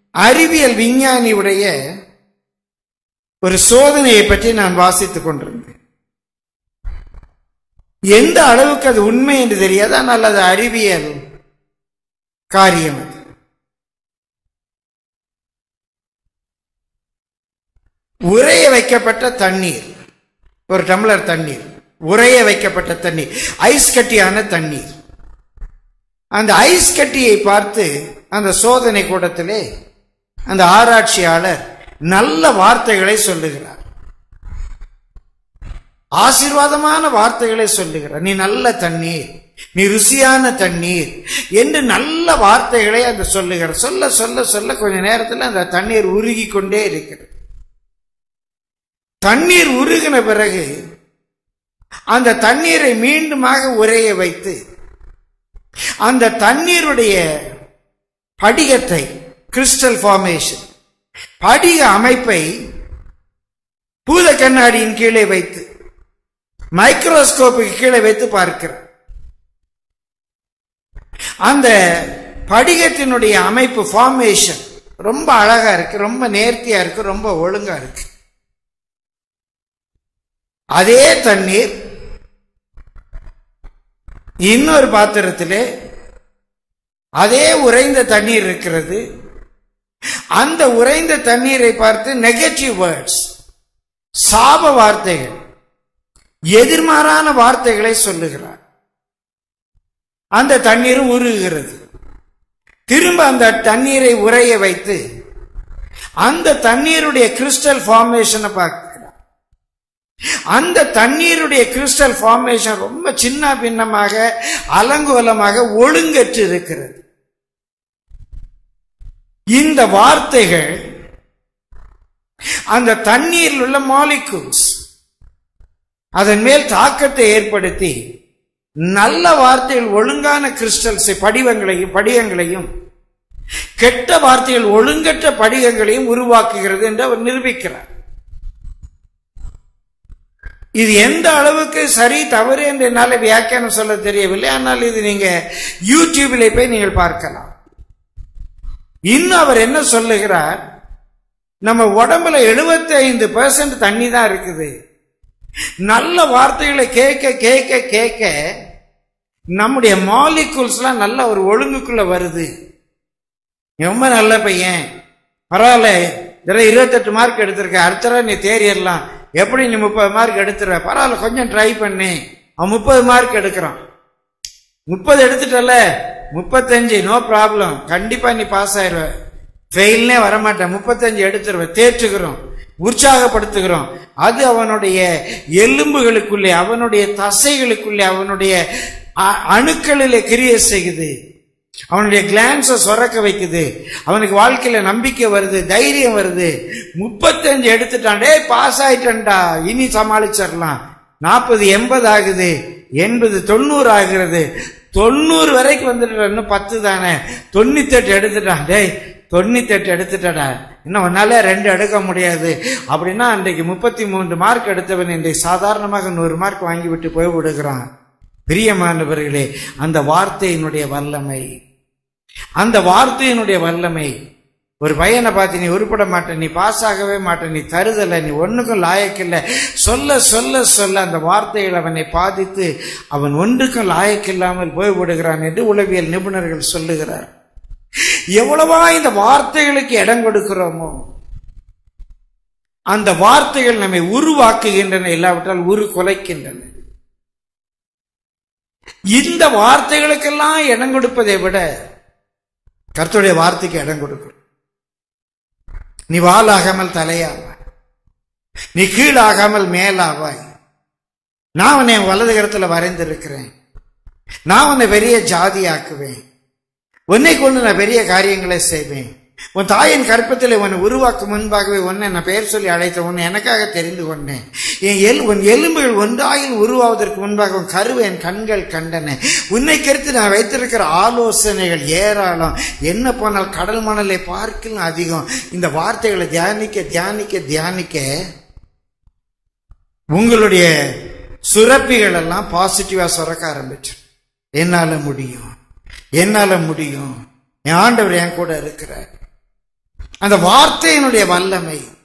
அறிவியல் விஞ்ஞானியுடைய ஒரு சோதனையை பற்றி நான் வாசித்துக் கொண்டிருந்தேன் எந்த அளவுக்கு அது உண்மை என்று தெரியாது ஆனால் அது அறிவியல் காரியம் அது உறைய வைக்கப்பட்ட தண்ணீர் ஒரு டம்ளர் தண்ணீர் உறைய வைக்கப்பட்ட தண்ணீர் ஐஸ் கட்டியான தண்ணீர் அந்த ஐஸ் கட்டியை பார்த்து அந்த சோதனை கூடத்திலே அந்த ஆராய்ச்சியாளர் நல்ல வார்த்தைகளை சொல்லுகிறார் ஆசீர்வாதமான வார்த்தைகளை சொல்லுகிறார் நீ நல்ல தண்ணீர் நீ ருசியான தண்ணீர் என்று நல்ல வார்த்தைகளை அந்த சொல்லுகிறார் சொல்ல சொல்ல சொல்ல கொஞ்ச நேரத்தில் அந்த தண்ணீர் உருகி கொண்டே இருக்கிறது தண்ணீர் உருகின பிறகு அந்த தண்ணீரை மீண்டுமாக உரைய வைத்து அந்த தண்ணீருடைய படிகத்தை கிறிஸ்டல் ஃபார்மேஷன் படிக அமைப்பை பூத கண்ணாடியின் கீழே வைத்து மைக்ரோஸ்கோப்புக்கு கீழே வைத்து பார்க்கிறார் அந்த படிகத்தினுடைய அமைப்பு ஃபார்மேஷன் ரொம்ப அழகா இருக்கு ரொம்ப நேர்த்தியா இருக்கு ரொம்ப ஒழுங்கா இருக்கு அதே தண்ணீர் இன்னொரு பாத்திரத்திலே அதே உறைந்த தண்ணீர் இருக்கிறது அந்த உறைந்த தண்ணீரை பார்த்து நெகட்டிவ் வேர்ட்ஸ் சாப வார்த்தைகள் எதிர்மாறான வார்த்தைகளை சொல்லுகிறார் அந்த தண்ணீர் உருகுகிறது திரும்ப அந்த தண்ணீரை உறைய வைத்து அந்த தண்ணீருடைய கிறிஸ்டல் ஃபார்மேஷனை பார்க்கிறார் அந்த தண்ணீருடைய கிறிஸ்டல் ஃபார்மேஷன் ரொம்ப சின்ன பின்னமாக அலங்கோலமாக ஒழுங்கற்று இருக்கிறது இந்த வார்த்தைகள் அந்த தண்ணீரில் உள்ள மாலிகூல்ஸ் அதன் மேல் தாக்கத்தை ஏற்படுத்தி நல்ல வார்த்தைகள் ஒழுங்கான கிறிஸ்டல்ஸை படிவங்களையும் படிகங்களையும் கெட்ட வார்த்தைகள் ஒழுங்கற்ற படிகங்களையும் உருவாக்குகிறது என்று அவர் நிரூபிக்கிறார் இது எந்த அளவுக்கு சரி தவறு என்று என்னால் வியாக்கியானம் சொல்ல தெரியவில்லை ஆனால் இது நீங்க யூடியூபில் போய் நீங்கள் பார்க்கலாம் இன்னும் அவர் என்ன சொல்லுகிறார் நம்ம உடம்புல 75% ஐந்து பெர்சன்ட் தண்ணி தான் இருக்குது நல்ல வார்த்தைகளை கேட்க கேட்க கேட்க நம்முடைய மாலிகூல்ஸ்லாம் நல்ல ஒரு ஒழுங்குக்குள்ள வருது ரொம்ப நல்ல பையன் பரவாயில்ல இதெல்லாம் இருபத்தெட்டு மார்க் எடுத்திருக்க அடுத்த தடவை நீ தேறிடலாம் எப்படி நீ முப்பது மார்க் எடுத்துருவ பரவாயில்ல கொஞ்சம் ட்ரை பண்ணி அவன் முப்பது மார்க் எடுக்கிறான் முப்பது எடுத்துட்டல முப்பத்தஞ்சு நோ ப்ராப்ளம் கண்டிப்பா நீ பாஸ் ஆயிடுவ ஃபெயில்னே வரமாட்டேன் முப்பத்தஞ்சு எடுத்துருவ தேற்றுகிறோம் உற்சாகப்படுத்துகிறோம் அது அவனுடைய எலும்புகளுக்குள்ளே அவனுடைய தசைகளுக்குள்ளே அவனுடைய அ- அணுக்களிலே கிரிய செய்யுது அவனுடைய கிளான்ஸ சுரக்க வைக்குது அவனுக்கு வாழ்க்கையில நம்பிக்கை வருது தைரியம் வருது முப்பத்தஞ்சு எடுத்துட்டான் டேய் பாஸ் ஆயிட்டேன்டா இனி சமாளிச்சிடலாம் நாற்பது எண்பது ஆகுது எண்பது தொண்ணூறு ஆகிறது தொண்ணூறு வரைக்கும் வந்துட்டு இன்னும் பத்து தானே தொண்ணூத்தெட்டு எடுத்துட்டான் டேய் தொண்ணூத்தெட்டு எடுத்துட்டடா இன்னும் உன்னால ரெண்டு எடுக்க முடியாது அப்படின்னா அன்றைக்கு முப்பத்தி மூன்று மார்க் எடுத்தவன் இன்றைக்கு சாதாரணமாக நூறு மார்க் வாங்கிவிட்டு போய் விடுகிறான் பிரியமானவர்களே அந்த வார்த்தையினுடைய வல்லமை அந்த வார்த்தையினுடைய வல்லமை ஒரு பையனை பார்த்து நீ உருப்பட மாட்ட நீ பாஸ் ஆகவே மாட்ட நீ தருதல நீ ஒண்ணுக்கும் லாயக்கில்ல சொல்ல சொல்ல சொல்ல அந்த வார்த்தைகள் அவனை பாதித்து அவன் ஒன்றுக்கும் லாயக்கில்லாமல் போய் விடுகிறான் என்று உளவியல் நிபுணர்கள் சொல்லுகிறார் எவ்வளவா இந்த வார்த்தைகளுக்கு இடம் கொடுக்கிறோமோ அந்த வார்த்தைகள் நம்மை உருவாக்குகின்றன இல்லாவிட்டால் உரு குலைக்கின்றன இந்த வார்த்தைகளுக்கெல்லாம் இடம் கொடுப்பதை விட கர்த்தருடைய வார்த்தைக்கு இடம் கொடுக்கணும் நீ வாலாகாமல் தலையாவாய் நீ கீழாகாமல் மேலாவாய் நான் உன்னை என் வலது கரத்துல வரைந்திருக்கிறேன் நான் உன்னை பெரிய ஜாதியாக்குவேன் உன்னை கொண்டு நான் பெரிய காரியங்களை செய்வேன் உன் தாயின் கற்பத்தில் உன்னை உருவாக்கும் முன்பாகவே உன்னை நான் பெயர் சொல்லி அழைத்த உன்னை எனக்காக தெரிந்து கொண்டேன் என் எல் உன் எலும்புகள் ஒன்றாயில் உருவாவதற்கு முன்பாக உன் கருவை என் கண்கள் கண்டன உன்னை கருத்து நான் வைத்திருக்கிற ஆலோசனைகள் ஏராளம் என்ன போனால் கடல் மணலை பார்க்கலாம் அதிகம் இந்த வார்த்தைகளை தியானிக்க தியானிக்க தியானிக்க உங்களுடைய சுரப்பிகள் எல்லாம் பாசிட்டிவா சுரக்க ஆரம்பிச்சு என்னால முடியும் என்னால முடியும் என் ஆண்டவர் என் கூட இருக்கிறார் அந்த வார்த்தையினுடைய வல்லமை